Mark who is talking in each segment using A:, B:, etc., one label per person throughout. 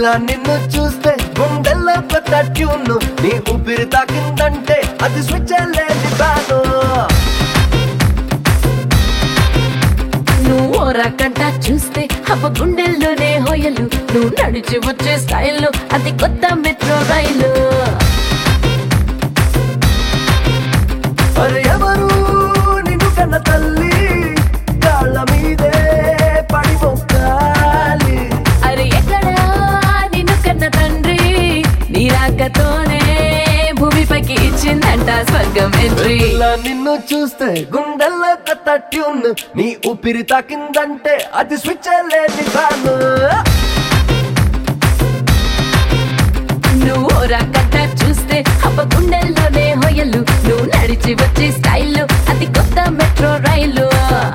A: ఇలా నిన్ను చూస్తే గుండెల్లో కొత్త ట్యూన్ నీ ఊపిరి తాకిందంటే అది స్విచ్ లేని బాను
B: నువ్వు ఓరకంట చూస్తే అవ్వ గుండెల్లోనే హోయలు నువ్వు నడిచి వచ్చే స్టైల్లో అది కొత్త మెట్రో రైలు
A: మరి ఎవరు నిన్ను కన్న తల్లి కాళ్ళ మీదే పడి మొక్కాలి
B: అరే ఎక్కడా నిన్ను కన్న తండ్రి నీ రాకతోనే భూమిపైకి ఇచ్చిందంట స్వర్గం ఎంట్రీ
A: ఇలా నిన్ను చూస్తే గుండెల్లో కొత్త ట్యూన్ నీ ఊపిరి తాకిందంటే అది స్విచ్ లేని బాను
B: నువ్వు ఓరకంట చూస్తే అవ్వ గుండెల్లోనే హోయలు నువ్వు నడిచి వచ్చే స్టైల్లో అది కొత్త మెట్రో రైలు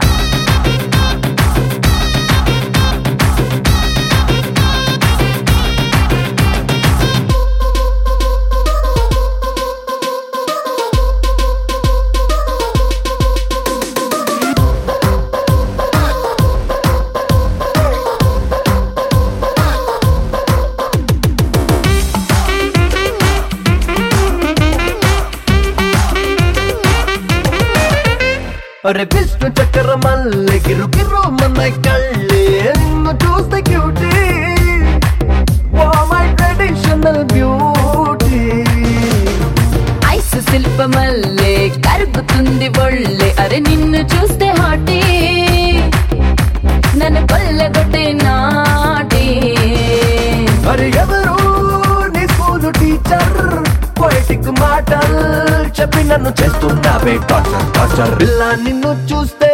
A: అరే విష్ణు చక్ర మల్లె గిరు గిరు మన కళ్ళే నిన్ను చూస్తే cutie oh my traditional beauty
B: ice శిల్పమల్లే కరుగుతుంది ఒళ్ళే అరే నిన్ను చూస్తే హాటీ నన్ను కొల్లగొట్టే నాటి
A: మరి ఎవరు నీ స్కూల్ టీచర్ పొయిటిక్ మాటలు చెప్పి నన్ను చేస్తున్నావే టార్చర్ టార్చర్ ఇలా నిన్ను చూస్తే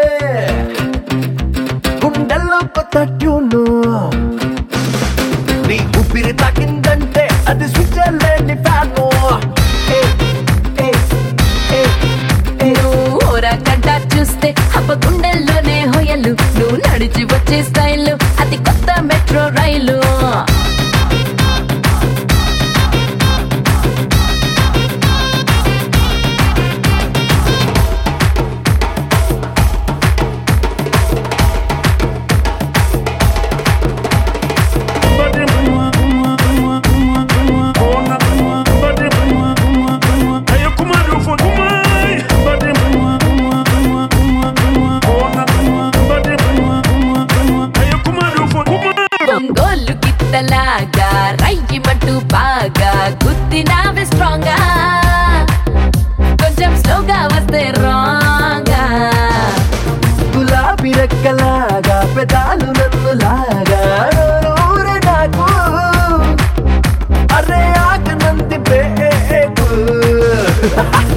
A: గుండెల్లో కొత్త ట్యూను నీ ఊపిరి తాకిందంటే అది స్విచ్ లేని ఫ్యాను ఏ, ఏ, ఏ, ఏ.
B: నువ్వు ఓరకంట చూస్తే అప్ప గుండెల్లోనే హోయలు నువ్వు నడిచి వచ్చే స్టైల్లో అది కొత్త మెట్రో రైలు ఒంగోలు గిత్తలాగా రయ్యమంటూ బాగా గుద్దినావే స్ట్రాంగా కొంచెం స్లోగా వస్తే రాంగా
A: గులాబీ రెక్కలాగా పెదాలు నన్ను లాగా నోరూరే నాకు అరే ఆకనంది బేకు